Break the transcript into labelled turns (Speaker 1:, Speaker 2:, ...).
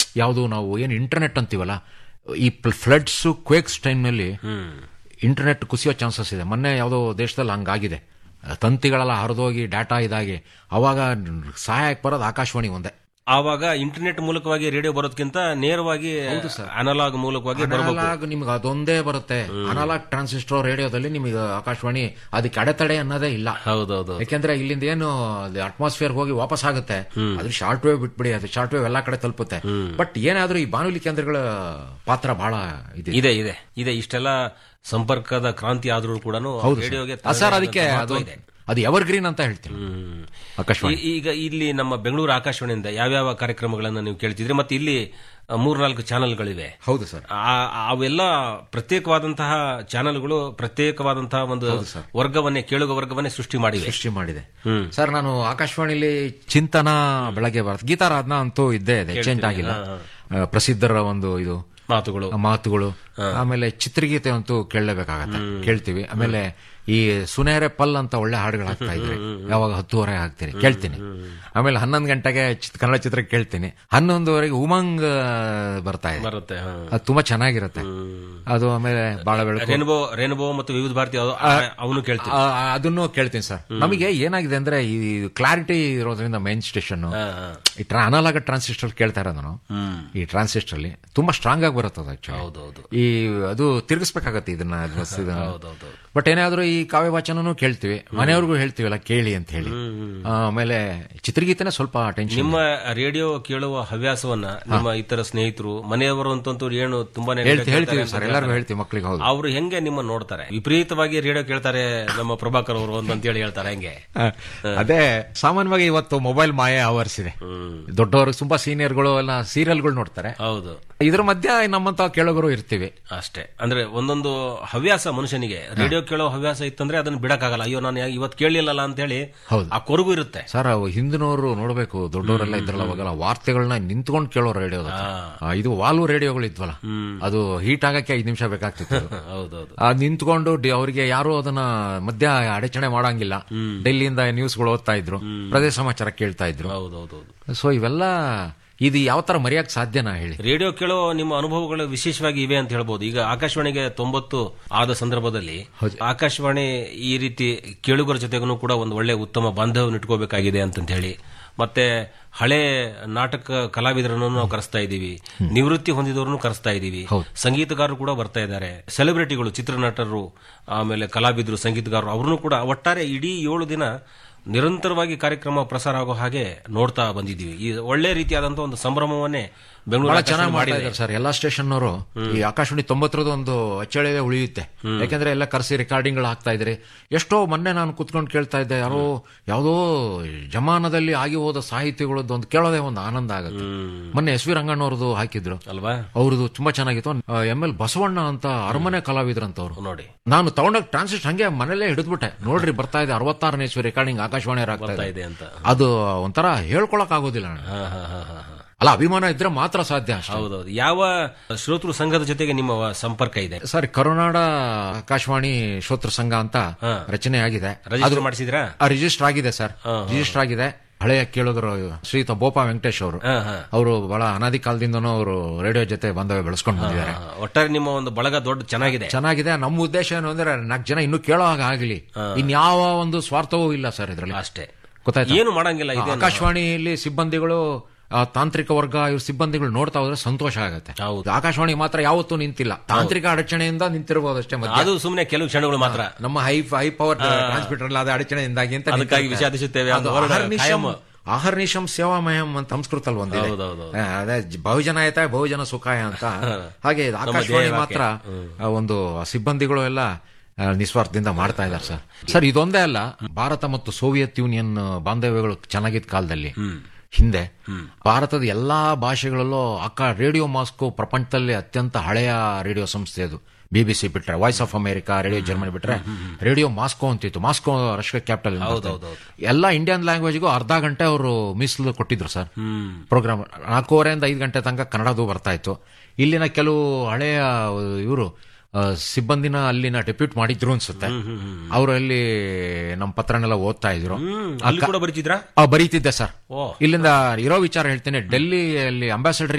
Speaker 1: ಯಾವುದು ನಾವು ಏನು ಇಂಟರ್ನೆಟ್ ಅಂತೀವಲ್ಲ ಈ ಫ್ಲಡ್ಸ್ ಕ್ವೇಕ್ಸ್ ಟೈಮ್ನಲ್ಲಿ ಇಂಟರ್ನೆಟ್ ಕುಸಿಯೋ ಚಾನ್ಸಸ್ ಇದೆ ಮೊನ್ನೆ ಯಾವುದೋ ದೇಶದಲ್ಲಿ ಹಂಗಾಗಿದೆ ತಂತಿಗಳೆಲ್ಲ ಹರಿದೋಗಿ ಡಾಟಾ ಇದಾಗಿ ಅವಾಗ ಸಹಾಯಕ್ಕೆ ಬರೋದು ಆಕಾಶವಾಣಿ ಒಂದೇ
Speaker 2: ಆವಾಗ ಇಂಟರ್ನೆಟ್ ಮೂಲಕವಾಗಿ ರೇಡಿಯೋ ಬರೋದಕ್ಕಿಂತ ನೇರವಾಗಿ ಅನಲಾಗ್ ಮೂಲಕವಾಗಿ ಬರಬೇಕು
Speaker 1: ಅನಲಾಗ್ ನಿಮ್ಗೆ ಅದೊಂದೇ ಬರುತ್ತೆ ಅನಲಾಗ್ ಟ್ರಾನ್ಸಿಸ್ಟರ್ ರೇಡಿಯೋದಲ್ಲಿ ನಿಮಗೆ ಆಕಾಶವಾಣಿ ಅದಕ್ಕೆ ಅಡೆತಡೆ ಅನ್ನೋದೇ ಇಲ್ಲ
Speaker 2: ಹೌದೌದು
Speaker 1: ಯಾಕೆಂದ್ರೆ ಇಲ್ಲಿಂದ ಏನು ಅಟ್ಮಾಸ್ಫಿಯರ್ ಹೋಗಿ ವಾಪಸ್ ಆಗುತ್ತೆ ಅದ್ರ ಶಾರ್ಟ್ ವೇವ್ ಬಿಟ್ಬಿಡಿ ಅದು ಶಾರ್ಟ್ ವೇವ್ ಎಲ್ಲಾ ಕಡೆ ತಲುಪುತ್ತೆ ಬಟ್ ಏನಾದ್ರೂ ಈ ಬಾನುಲಿ ಕೇಂದ್ರಗಳ ಪಾತ್ರ ಬಹಳ ಇದೆ
Speaker 2: ಇದೆ ಇದೆ ಇದೆ ಇಷ್ಟೆಲ್ಲ ಸಂಪರ್ಕದ ಕ್ರಾಂತಿ ಆದ್ರೂ ಕೂಡ ರೇಡಿಯೋಗೆ
Speaker 1: ಆ, ಸರ್
Speaker 2: ತನ್ನದೇ
Speaker 1: ಅದಕ್ಕೆ
Speaker 2: ಆದಂತಹ
Speaker 1: ಅದು
Speaker 2: ಮಹತ್ವ ಇದೆ
Speaker 1: ಅದು ಎವರ್ಗ್ರೀನ್ ಅಂತ ಹೇಳ್ತೀನಿ
Speaker 2: ಹ್ಮ್.
Speaker 1: ಆಕಾಶವಾಣಿ
Speaker 2: ಈ- ಈಗ ಇಲ್ಲಿ ನಮ್ಮ ಬೆಂಗಳೂರು ಆಕಾಶವಾಣಿಯಿಂದ ಯಾವ್ಯಾವ ಕಾರ್ಯಕ್ರಮಗಳನ್ನ ನೀವು ಕೇಳ್ತಿದ್ರಿ ಮತ್ತೆ ಇಲ್ಲಿ ಆ, ಮೂರ್ನಾಲ್ಕು ಚಾನೆಲ್ಗಳಿವೆ
Speaker 1: ಹೌದು ಸರ್
Speaker 2: ಆ- ಅವೆಲ್ಲ ಪ್ರತ್ಯೇಕವಾದಂತಹ ಚಾನೆಲ್ಗಳು ಪ್ರತ್ಯೇಕವಾದಂತಹ ಒಂದು ವರ್ಗವನ್ನೇ ಕೇಳುಗ ವರ್ಗವನ್ನೇ ಸೃಷ್ಟಿ ಮಾಡಿವೆ
Speaker 1: ಸೃಷ್ಟಿ ಮಾಡಿದೆ
Speaker 2: ಹ್ಮ್.
Speaker 1: ಸರ್ ನಾನು ಆಕಾಶವಾಣಿಲಿ ಚಿಂತನ ಬೆಳಗ್ಗೆ ಬರುತ್ತೆ ಗೀತಾರಾಧನಾ ಅಂತೂ ಇದ್ದೇ ಇದೆ ಚೇಂಜ್ ಆಗಿಲ್ಲ ಆ, ಪ್ರಸಿದ್ಧರ ಒಂದು ಇದು
Speaker 2: ಮಾತುಗಳು
Speaker 1: ಮಾತುಗಳು ಆಮೇಲೆ ಚಿತ್ರಗೀತೆ ಅಂತೂ ಕೇಳಲೇಬೇಕಾಗತ್ತೆ ಕೇಳ್ತೀವಿ ಆಮೇಲೆ ಈ ಸುನೇರೆ ಪಲ್ ಅಂತ ಒಳ್ಳೆ ಹಾಡುಗಳು ಹಾಕ್ತಾ ಇದ್ರಿ ಯಾವಾಗ ಹತ್ತುವರೆ ಹಾಕ್ತೀನಿ ಕೇಳ್ತೀನಿ ಆಮೇಲೆ ಹನ್ನೊಂದು ಗಂಟೆಗೆ ಚಿತ್- ಕನ್ನಡ ಚಿತ್ರ ಕೇಳ್ತೀನಿ ಹನ್ನೊಂದುವರೆಗೆ ಉಮಂಗ್ ಆ, ಬರ್ತಾ ಇದೆ
Speaker 2: ಬರುತ್ತೆ ಹ.
Speaker 1: ಅದು ತುಂಬಾ ಚೆನ್ನಾಗಿರುತ್ತೆ ಅದು ಆಮೇಲೆ ಬಾಳ ಬೆಳಕು
Speaker 2: ರೇನ್ಬೋ ರೇನ್ಬೋ ಮತ್ತು ವಿವಿಧ ಭಾರತಿ ಅವನು ಕೇಳ್ತೀವಿ
Speaker 1: ಆ, ಆ, ಅದನ್ನು ಕೇಳ್ತೀನಿ ಸರ್ ನಮಗೆ ಏನಾಗಿದೆ ಅಂದ್ರೆ ಈ ಕ್ಲಾರಿಟಿ ಇರೋದ್ರಿಂದ ಮೈನ್ ಸ್ಟೇಷನ್
Speaker 2: ಹ, ಹ.
Speaker 1: ಈ ಟ್ರಾ ಅನಲಾಗ ಟ್ರಾನ್ಸಿಸ್ಟರ್ ಕೇಳ್ತಾ ಇರೋದು ನಾನು ಈ ಟ್ರಾನ್ಸಿಸ್ಟರ್ ಅಲ್ಲಿ ತುಂಬಾ ಸ್ಟ್ರಾಂಗ್ ಆಗಿ ಬರುತ್ತೆ ಅದು ಆಕ್ಚುಲಿ
Speaker 2: ಹೌದೌದು
Speaker 1: ಈ ಅದು ತಿರುಗಿಸ್ಬೇಕಾಗತ್ತೆ ಇದನ್ನ ಬಸ್ ಇದನ್ನ.
Speaker 2: ಹೌದೌದು
Speaker 1: ಬಟ್ ಏನಾದ್ರೂ ಈ ಕಾವ್ಯ ವಾಚನೂ ಕೇಳ್ತೀವಿ ಮನೆಯವ್ರಿಗೂ ಹೇಳ್ತೀವಲ್ಲ ಕೇಳಿ ಅಂತ ಹೇಳಿ ಆ, ಆಮೇಲೆ ಚಿತ್ರಗೀತೆನೇ ಸ್ವಲ್ಪ ಟೆನ್ಷನ್
Speaker 2: ನಿಮ್ಮ ರೇಡಿಯೋ ಕೇಳುವ ಹವ್ಯಾಸವನ್ನ ನಿಮ್ಮ ಇತರ ಸ್ನೇಹಿತರು ಮನೆಯವರು ಅಂತಂತೂ ಏನು ತುಂಬಾನೇ
Speaker 1: ಹೇಳ್ತೀವಿ ಹೇಳ್ತೀವಿ ಸರ್ ಎಲ್ಲರಿಗೂ ಹೇಳ್ತೀವಿ ಮಕ್ಳಿಗೆ ಹೌದು
Speaker 2: ಅವರು ಹೆಂಗೆ ನಿಮ್ಮ ನೋಡ್ತಾರೆ ವಿಪರೀತವಾಗಿ ರೇಡಿಯೋ ಕೇಳ್ತಾರೆ ನಮ್ಮ ಪ್ರಭಾಕರ್ ಅವರು ಅಂತೇಳಿ ಹೇಳ್ತಾರೆ ಹೆಂಗೆ
Speaker 1: ಆ, ಅದೇ ಸಾಮಾನ್ಯವಾಗಿ ಇವತ್ತು ಮೊಬೈಲ್ ಮಾಯೆ ಅವರ್ಸ್ ಇದೆ ದೊಡ್ಡವರು ತುಂಬಾ ಸೀನಿಯರ್ಗಳು ಎಲ್ಲ ಸೀರಿಯಲ್ಗಳು ನೋಡ್ತಾರೆ
Speaker 2: ಹೌದು
Speaker 1: ಇದ್ರ ಮಧ್ಯ ನಮ್ಮಂತ ಕೇಳೋಗರು ಇರ್ತೀವಿ
Speaker 2: ಅಷ್ಟೇ ಅಂದ್ರೆ ಒಂದೊಂದು ಹವ್ಯಾಸ ಮನುಷ್ಯನಿಗೆ ರೇಡಿಯೋ ಕೇಳೋ ಹವ್ಯಾಸ ಇತ್ತಂದ್ರೆ ಅದನ್ನ ಬಿಡಕ್ಕಾಗಲ್ಲ ಅಯ್ಯೋ ನಾನು ಇವತ್ತು ಕೇಳಲಿಲ್ಲಲ್ಲ ಅಂತ ಹೇಳಿ
Speaker 1: ಹೌದು.
Speaker 2: ಆ ಕೊರಗು ಇರುತ್ತೆ
Speaker 1: ಸರ್ ಅವು ಹಿಂದಿನವರು ನೋಡ್ಬೇಕು ದೊಡ್ಡವರೆಲ್ಲ ಇದ್ರಲ್ಲ ಅವಾಗೆಲ್ಲ ವಾರ್ತೆಗಳನ್ನ ನಿಂತ್ಕೊಂಡು ಕೇಳೋ ರೇಡಿಯೋ ಇದು ವಾಲ್ವ್ ರೇಡಿಯೋಗಳು ಇದ್ವಲ್ಲ ಅದು ಹೀಟ್ ಆಗಕ್ಕೆ ಐದು ನಿಮಿಷ ಬೇಕಾಗ್ತಿತ್ತು ಅದು.
Speaker 2: ಹೌದೌದು
Speaker 1: ಆ ನಿಂತ್ಕೊಂಡು ಡಿ- ಅವರಿಗೆ ಯಾರು ಅದನ್ನ ಮಧ್ಯ ಅಡಚಣೆ ಮಾಡಂಗಿಲ್ಲ ಡೆಲ್ಲಿಯಿಂದ ನ್ಯೂಸ್ಗಳು ಓದ್ತಾ ಇದ್ರು ಪ್ರದೇಶ ಸಮಾಚಾರ ಕೇಳ್ತಾ ಇದ್ರು
Speaker 2: ಹೌದೌದೌದು
Speaker 1: ಸೊ ಇವೆಲ್ಲ ಇದು ಯಾವ ತರ ಮರೆಯಕ್ ಸಾಧ್ಯನಾ ಹೇಳಿ
Speaker 2: ರೇಡಿಯೋ ಕೇಳೋ ನಿಮ್ಮ ಅನುಭವಗಳು ವಿಶೇಷವಾಗಿ ಇವೆ ಅಂತ ಹೇಳ್ಬೋದು ಈಗ ಆಕಾಶವಾಣಿಗೆ ತೊಂಬತ್ತು ಆದ ಸಂದರ್ಭದಲ್ಲಿ ಆಕಾಶವಾಣಿ ಈ ರೀತಿ ಕೇಳುಗರ ಜೊತೆಗೂ ಕೂಡ ಒಂದು ಒಳ್ಳೆ ಉತ್ತಮ ಬಾಂಧವ್ಯ ಇಟ್ಕೋಬೇಕಾಗಿದೆ ಅಂತಂತ ಹೇಳಿ ಮತ್ತೆ ಹಳೆ ನಾಟಕ ಕಲಾವಿದರನ್ನು ನಾವು ಕರೆಸ್ತಾ ಇದ್ದೀವಿ ನಿವೃತ್ತಿ ಹೊಂದಿದವರನ್ನು ಕರೆಸ್ತಾ ಇದ್ದೀವಿ ಸಂಗೀತಗಾರರು ಕೂಡ ಬರ್ತಾ ಇದ್ದಾರೆ ಸೆಲೆಬ್ರಿಟಿಗಳು ಚಿತ್ರನಟರು ಆಮೇಲೆ ಕಲಾವಿದರು ಸಂಗೀತಗಾರರು ಅವ್ರನ್ನು ಕೂಡ ಒಟ್ಟಾರೆ ಇಡೀ ಏಳು ದಿನ ನಿರಂತರವಾಗಿ ಕಾರ್ಯಕ್ರಮ ಪ್ರಸಾರ ಆಗೋ ಹಾಗೆ ನೋಡ್ತಾ ಬಂದಿದ್ದೀವಿ ಈ ಒಳ್ಳೆ ರೀತಿಯಾದಂತಹ ಒಂದು ಸಂಭ್ರಮವನ್ನೇ ಬೆಂಗಳೂರು
Speaker 1: ಬಹಳ
Speaker 2: ಆಕಾಶವಾಣಿ
Speaker 1: ಚೆನ್ನಾಗಿ ಮಾಡ್ತಾ
Speaker 2: ಮಾಡಿದೆ
Speaker 1: ಇದ್ದಾರೆ ಸರ್ ಎಲ್ಲಾ ಸ್ಟೇಷನ್ ಅವರು ಈ ಆಕಾಶವಾಣಿ ತೊಂಬತ್ತರದ್ದು ಒಂದು ಅಚ್ಚಳಿಯೇ ಉಳಿಯುತ್ತೆ ಯಾಕಂದ್ರೆ ಎಲ್ಲ ಕರೆಸಿ ರೆಕಾರ್ಡಿಂಗ್ ಹಾಕ್ತಾ ಇದ್ರಿ ಎಷ್ಟೋ ಮೊನ್ನೆ ನಾನು ಕುತ್ಕೊಂಡು ಕೇಳ್ತಾ ಇದ್ದೆ ಯಾರೋ ಯಾವುದೋ ಜಮಾನದಲ್ಲಿ ಆಗಿ ಹೋದ ಸಾಹಿತಿಗಳದ್ದು ಒಂದು ಕೇಳೋದೇ ಒಂದು ಆನಂದ ಆಗುತ್ತೆ ಮೊನ್ನೆ ಎಸ್ ವಿ ರಂಗಣ್ಣವ್ರದ್ದು ಹಾಕಿದ್ರು
Speaker 2: ಅಲ್ವಾ
Speaker 1: ಅವ್ರದ್ದು ತುಂಬಾ ಚೆನ್ನಾಗಿತ್ತು ಎಂ ಎಲ್ ಬಸವಣ್ಣ ಅಂತ ಅರಮನೆ ಕಲಾವಿದ್ರಂತವ್ರು
Speaker 2: ನೋಡಿ
Speaker 1: ನಾನು ತಗೊಂಡಾಗ ಟ್ರಾನ್ಸಿಸ್ಟ್ ಹಂಗೆ ಮನೇಲೆ ಹಿಡಿದ್ಬಿಟ್ಟೆ ನೋಡ್ರಿ ಬರ್ತಾ ಇದೆ ಅರವತ್ತಾರನೇ ಇಸ್ವಿ ರೆಕಾರ್ಡಿಂಗ್ ಆಕಾಶವಾಣಿ ಆಗ್ತಾ
Speaker 2: ಬರ್ತಾ
Speaker 1: ಇದೆ
Speaker 2: ಇದೆ ಅಂತ
Speaker 1: ಅದು ಒಂಥರ ಹೇಳ್ಕೊಳಕ್ ಆಗೋದಿಲ್ಲ ಅಣ್ಣ.
Speaker 2: ಹಾ, ಹಾ, ಹಾ, ಹಾ, ಹಾ.
Speaker 1: ಅಲ್ಲ ಅಭಿಮಾನ ಇದ್ರೆ ಮಾತ್ರ ಸಾಧ್ಯ ಅಷ್ಟೇ
Speaker 2: ಹೌದೌದು ಯಾವ ಶ್ರೋತೃ ಸಂಘದ ಜೊತೆಗೆ ನಿಮ್ಮ ವ- ಸಂಪರ್ಕ ಇದೆ
Speaker 1: ಸರ್ ಕರುನಾಡ ಆಕಾಶವಾಣಿ ಶ್ರೋತೃ ಸಂಘ ಅಂತ ರಚನೆ ಆಗಿದೆ
Speaker 2: ರಿಜಿಸ್ಟರ್ ಮಾಡಿಸಿದ್ರಾ
Speaker 1: ರಿಜಿಸ್ಟರ್ ಆಗಿದೆ ಸರ್ ರಿಜಿಸ್ಟರ್ ಆಗಿದೆ ಹಳೆಯ ಕೇಳುಗರು ಶ್ರೀಯುತ ಬೋಪಾ ವೆಂಕಟೇಶ್ ಅವರು
Speaker 2: ಹಾ, ಹಾ.
Speaker 1: ಅವರು ಬಹಳ ಅನಾದಿ ಕಾಲದಿಂದನೂ ಅವರು ರೇಡಿಯೋ ಜೊತೆ ಬಾಂಧವ್ಯ ಬೆಳೆಸ್ಕೊಂಡು ಬಂದಿದ್ದಾರೆ
Speaker 2: ಹಾ, ಒಟ್ಟಾರೆ ನಿಮ್ಮ ಒಂದು ಬಳಗ ದೊಡ್ಡ ಚೆನ್ನಾಗಿದೆ
Speaker 1: ಚೆನ್ನಾಗಿದೆ ನಮ್ಮ ಉದ್ದೇಶ ಏನು ಅಂದ್ರೆ ನಾಲ್ಕು ಜನ ಇನ್ನೂ ಕೇಳೋ ಹಾಗೆ ಆಗಲಿ ಇನ್ಯಾವ ಒಂದು ಸ್ವಾರ್ಥವೂ ಇಲ್ಲ ಸರ್ ಇದರಲ್ಲಿ
Speaker 2: ಅಷ್ಟೇ
Speaker 1: ಗೊತ್ತಾಯ್ತಾ
Speaker 2: ಏನು ಮಾಡಂಗಿಲ್ಲ ಇದೆ
Speaker 1: ಆಕಾಶವಾಣಿಯಲ್ಲಿ ಸಿಬ್ಬಂದಿಗಳು ಆ, ತಾಂತ್ರಿಕ ವರ್ಗ ಇವ್ರ ಸಿಬ್ಬಂದಿಗಳು ನೋಡ್ತಾ ಹೋದ್ರೆ ಸಂತೋಷ ಆಗುತ್ತೆ
Speaker 2: ಹೌದು.
Speaker 1: ಆಕಾಶವಾಣಿ ಮಾತ್ರ ಯಾವತ್ತೂ ನಿಂತಿಲ್ಲ ತಾಂತ್ರಿಕ ಅಡಚಣೆಯಿಂದ ನಿಂತಿರಬಹುದು ಅಷ್ಟೇ ಮಧ್ಯ
Speaker 2: ಅದು ಸುಮ್ಮನೆ ಕೆಲವು ಕ್ಷಣಗಳು ಮಾತ್ರ
Speaker 1: ನಮ್ಮ ಹೈ ಹೈ ಪವರ್ ಟ್ರಾನ್ಸ್ಮಿಟರ್ ಅಲ್ಲ ಅದ ಅಡಚಣೆಯಿಂದಾಗಿ ಅಂತ
Speaker 2: ಅದಕ್ಕಾಗಿ
Speaker 1: ನಿಂತಿರುತ್ತೆ.
Speaker 2: ವಿಷಾದಿಸುತ್ತೇವೆ
Speaker 1: ಅದು
Speaker 2: ಅಂತ ಹೊರಡ
Speaker 1: ಅಹರ್ನಿಶಂ
Speaker 2: ಕಾಯಂ.
Speaker 1: ಅಹರ್ನಿಶಂ ಸೇವಾಮಯಂ ಅಂತ ಸಂಸ್ಕೃತ ಅಲ್ಲಿ ಒಂದಿದೆ
Speaker 2: ಹೌದೌದು.
Speaker 1: ಆ, ಅದೇ ಜ- ಬಹುಜನಾಯತ ಬಹುಜನ ಸುಖಾಯ ಅಂತ ಹಾಗೆ ಇದು ಆಕಾಶವಾಣಿ
Speaker 2: ಧ್ಯೇಯ
Speaker 1: ಮಾತ್ರ ಆ, ಒಂದು ಸಿಬ್ಬಂದಿಗಳು ಎಲ್ಲ ಆ, ನಿಸ್ವಾರ್ಥದಿಂದ ಮಾಡ್ತಾ ಇದ್ದಾರೆ ಸರ್ ಸರ್ ಇದೊಂದೇ ಅಲ್ಲ ಭಾರತ ಮತ್ತು ಸೋವಿಯತ್ ಯೂನಿಯನ್ ಬಾಂಧವ್ಯಗಳು ಚೆನ್ನಾಗಿದ್ದ ಕಾಲದಲ್ಲಿ ಹಿಂದೆ ಭಾರತದ ಎಲ್ಲಾ ಭಾಷೆಗಳಲ್ಲೂ ಅಕ್ಕ ರೇಡಿಯೋ ಮಾಸ್ಕೋ ಪ್ರಪಂಚದಲ್ಲಿ ಅತ್ಯಂತ ಹಳೆಯ ರೇಡಿಯೋ ಸಂಸ್ಥೆ ಅದು ಬಿಬಿಸಿ ಬಿಟ್ರೆ voice of America radio Germany ಬಿಟ್ರೆ ರೇಡಿಯೋ ಮಾಸ್ಕೋ ಅಂತಿತ್ತು ಮಾಸ್ಕೋ ರಷ್ಯಾ ಕ್ಯಾಪಿಟಲ್ ಎಲ್ಲ ಇಂಡಿಯನ್ ಲ್ಯಾಂಗ್ವೇಜ್ಗೂ ಅರ್ಧ ಗಂಟೆ ಅವರು ಮೀಸಲು ಕೊಟ್ಟಿದ್ರು ಸರ್ ಪ್ರೋಗ್ರಾಮ್ ನಾಲ್ಕೂವರೆಯಿಂದ ಐದು ಗಂಟೆ ತನಕ ಕನ್ನಡದು ಬರ್ತಾ ಇತ್ತು ಇಲ್ಲಿನ ಕೆಲವು ಹಳೆಯ ಇವರು ಸಿಬ್ಬಂದಿನ ಅಲ್ಲಿನ ಡೆಪ್ಯೂಟ್ ಮಾಡಿದ್ರು ಅನ್ಸುತ್ತೆ ಅವರು ಅಲ್ಲಿ ನಮ್ಮ ಪತ್ರನೆಲ್ಲ ಓದ್ತಾ ಇದ್ರು
Speaker 2: ಅಲ್ಲಿ ಕೂಡ ಬರೀತಿದ್ರಾ
Speaker 1: ಆ, ಬರೀತಿದ್ದೆ ಸರ್
Speaker 2: ಓ
Speaker 1: ಇಲ್ಲಿಂದ ಇರೋ ವಿಚಾರ ಹೇಳ್ತೇನೆ ಡೆಲ್ಲಿಯಲ್ಲಿ ಅಂಬಾಸಡರ್